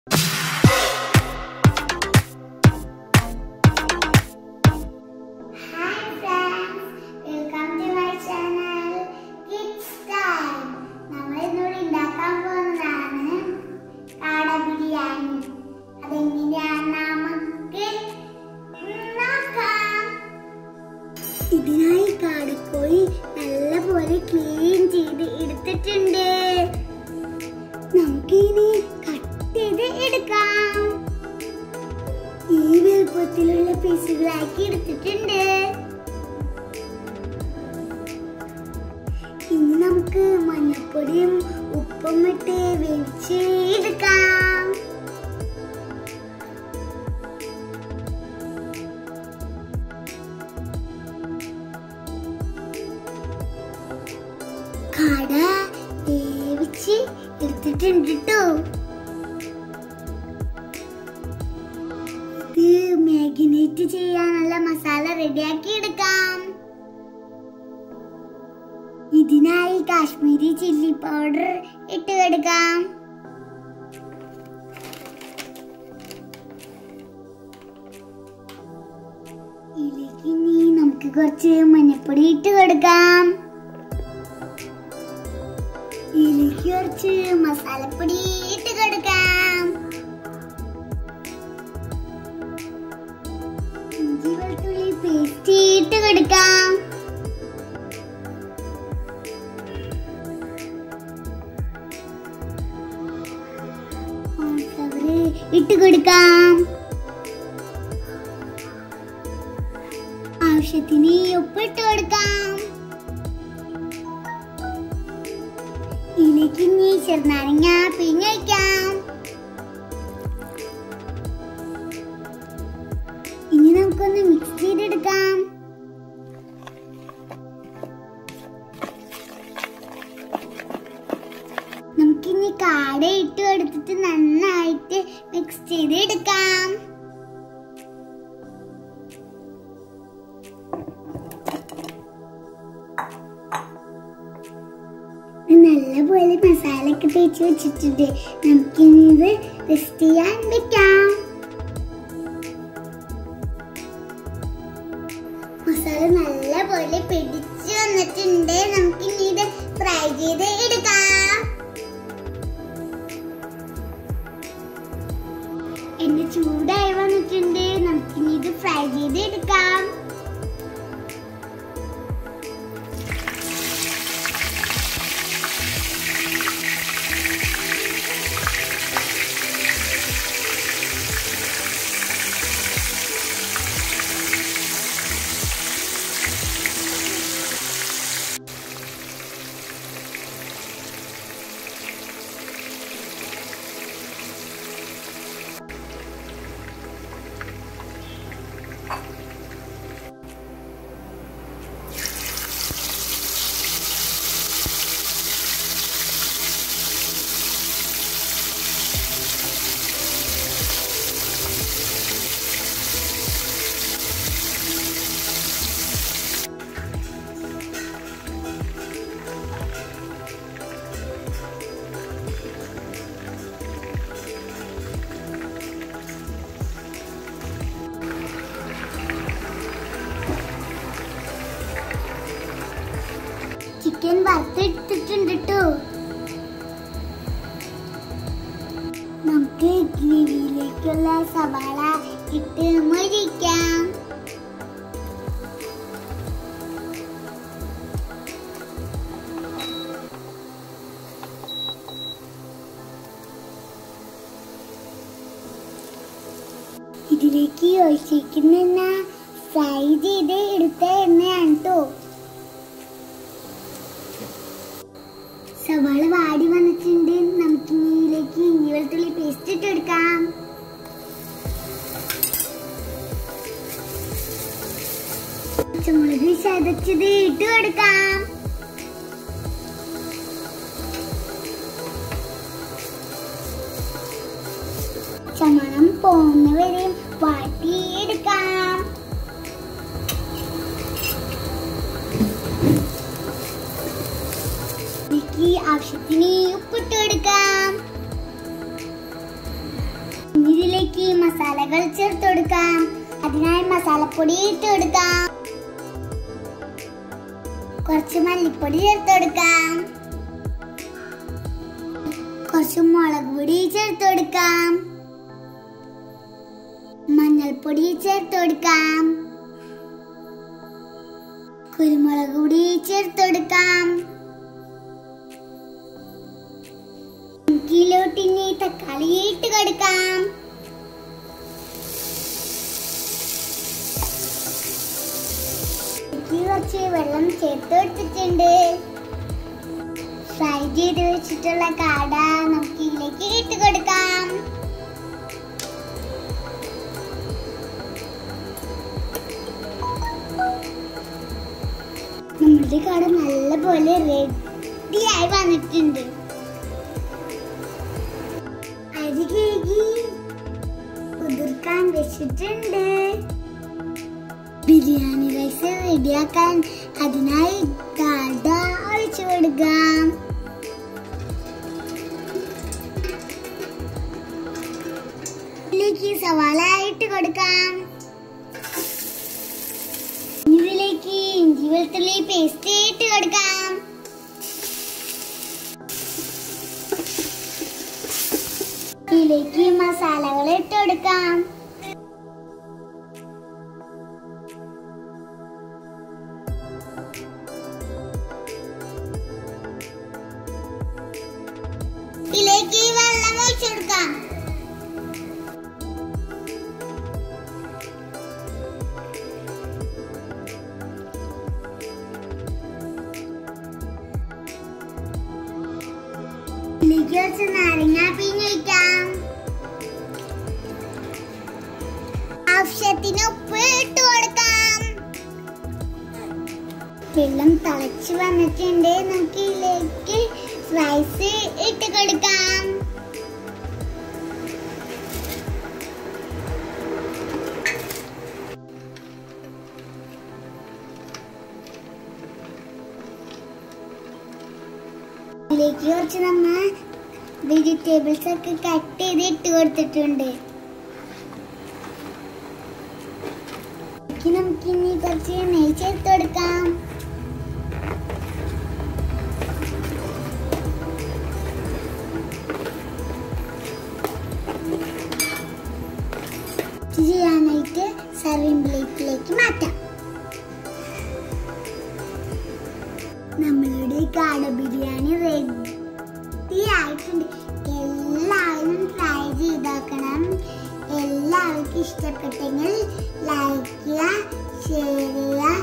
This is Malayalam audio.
hi friends welcome to my channel kids time നമ്മൾ ഇന്നോട് ഉണ്ടാക്കാൻ പോകുന്നതാണ് കാട ബിരിയാണി അതെങ്ങനെയാണ് നമുക്ക് നോക്കാം ഇതിനായി കാടക്കോഴി നല്ലപോലെ ക്ലീൻ ചെയ്ത് എടുത്തിട്ടുണ്ട് നമുക്കിനി കട്ട് ചെയ്ത് എടുക്കാം ഈ വലുപ്പത്തിലുള്ള പീസുകളാക്കി എടുത്തിട്ടുണ്ട് ഇനി നമുക്ക് മഞ്ഞപ്പൊടിയും ഉപ്പും ഇട്ട് വേവിച്ച് എടുക്കാം കട വേവിച്ച് എടുത്തിട്ടുണ്ട് കേട്ടോ ഇത് മാഗിനേറ്റ് ചെയ്യാനുള്ള മസാല റെഡിയാക്കി എടുക്കാം ഇതിനായി കാശ്മീരി ചില്ലി പൗഡർ ഇട്ട് കൊടുക്കാം ഇതിലേക്ക് ഇനി നമുക്ക് കുറച്ച് മഞ്ഞപ്പൊടി ഇട്ട് കൊടുക്കാം ഇതിലേക്ക് കുറച്ച് മസാലപ്പൊടി ഇട്ട് കൊടുക്കാം ഇഞ്ചി വെളുത്തുള്ളി പേസ്റ്റ് ഇട്ട് കൊടുക്കാം കോൺഫ്ലവർ ഇട്ട് കൊടുക്കാം ആവശ്യത്തിന് ഉപ്പിട്ട് കൊടുക്കാം ഇതിലേക്ക് ഇനി ചെറുനാരങ്ങ പിഴിഞ്ഞൊഴിക്കാം ഇനി നമുക്കൊന്ന് മിക്സ് ചെയ്തെടുക്കാം നമുക്കിനി കാട ഇട്ട് കൊടുത്തിട്ട് നന്നായിട്ട് മിക്സ് ചെയ്തെടുക്കാം നല്ലപോലെ മസാല ഒക്കെ തേച്ച് വെച്ചിട്ടുണ്ട് നമുക്കിനി ഇത് റെസ്റ്റ് ചെയ്യാൻ വെക്കാം മസാല നല്ലപോലെ പിടിച്ചു വന്നിട്ടുണ്ട് നമുക്ക് ഇനി ഇത് ഫ്രൈ ചെയ്ത് എടുക്കാം എണ്ണ ചൂടായി വന്നിട്ടുണ്ട് നമുക്ക് ഇനി ഇത് ഫ്രൈ ചെയ്ത് എടുക്കാം ചിക്കൻ വറുത്തെടുത്തിട്ടുണ്ട് കേട്ടോ നമുക്ക് ഗ്രേവിയിലേക്കുള്ള സവാള ഇട്ട് മൊരിക്കാം ഇതിലേക്ക് ഒഴിച്ചിരിക്കുന്ന എണ്ണ ഫ്രൈ ചെയ്ത് എടുത്ത എണ്ണയാണ് കേട്ടോ സവാള വാടി വന്നിട്ടുണ്ട് നമുക്ക് ഇതിലേക്ക് ഇഞ്ചി വെളുത്തുള്ളി പേസ്റ്റ് ഇട്ട് എടുക്കാം പച്ചമുളക് ചതച്ചത് ഇട്ട് കൊടുക്കാം ചമണം പോകുന്നവരെ വാട്ടിയെടുക്കാം ഇതിലേക്ക് ആവശ്യത്തിന് ഉപ്പിട്ട് കൊടുക്കാം ഇനി ഇതിലേക്ക് മസാലകൾ ചേർത്ത് കൊടുക്കാം അതിനായി മസാലപ്പൊടി ഇട്ട് കൊടുക്കാം കുറച്ച് മല്ലിപ്പൊടി ചേർത്ത് കൊടുക്കാം കുറച്ച് മുളക് പൊടി ചേർത്ത് കൊടുക്കാം മഞ്ഞൾപ്പൊടി ചേർത്ത് കൊടുക്കാം കുരുമുളക് പൊടി ചേർത്ത് കൊടുക്കാം കിലോട്ടിന് തക്കാളി ഇട്ട് കൊടുക്കാം ഇതിലേക്ക് കുറച്ച് വെള്ളം ചേർത്ത് കൊടുത്തിട്ടുണ്ട് ഫ്രൈ ചെയ്ത് വെച്ചിട്ടുള്ള കാട നമുക്ക് ഇതിലേക്ക് ഇട്ട് കൊടുക്കാം നമ്മുടെ കാട നല്ലപോലെ റെഡിയായി വന്നിട്ടുണ്ട് അരി കഴുകി കുതിർക്കാൻ വെച്ചിട്ടുണ്ട് ബിരിയാണി റൈസ് റെഡിയാക്കാൻ അതിനായി കാട ഒഴിച്ചു കൊടുക്കാം ഇതിലേക്ക് സവാള ഇട്ട് കൊടുക്കാം ഇതിലേക്ക് ഇഞ്ചി വെളുത്തുള്ളി പേസ്റ്റ് ഇട്ട് കൊടുക്കാം ഇതിലേക്ക് മസാലകൾ ഇട്ട് കൊടുക്കാം ഇതിലേക്ക് വെള്ളം ഒഴിച്ചു കൊടുക്കാം ഇതിലേക്ക് കുറച്ച് നാരങ്ങ പിഴിഞ്ഞൊഴിക്കാം ആവശ്യത്തിന് ഉപ്പ് ഇട്ട് കൊടുക്കാം വെള്ളം തിളച്ച് വന്നിട്ടുണ്ട് നമുക്ക് ഇതിലേക്ക് റൈസ് ഇട്ട് കൊടുക്കാം ഇതിലേക്ക് കുറച്ച് നമ്മ വെജിറ്റബിൾസ് ഒക്കെ കട്ട് ചെയ്ത് ഇട്ട് കൊടുത്തിട്ടുണ്ട് ഇതിലേക്ക് നമുക്ക് ഇനി കുറച്ച് നെയ്യ് ചേർത്ത് കൊടുക്കാം ഇത് ചെയ്യാനായിട്ട് സർവിംഗ് പ്ലേറ്റിലേക്ക് മാറ്റാം നമ്മളുടെ കാട ബിരിയാണി റെഡി ആയിട്ടുണ്ട് എല്ലാവരും ട്രൈ ചെയ്ത് നോക്കണം എല്ലാവർക്കും ഇഷ്ടപ്പെട്ടെങ്കിൽ ലൈക്ക് ചെയ്യുക ഷെയർ ചെയ്യുക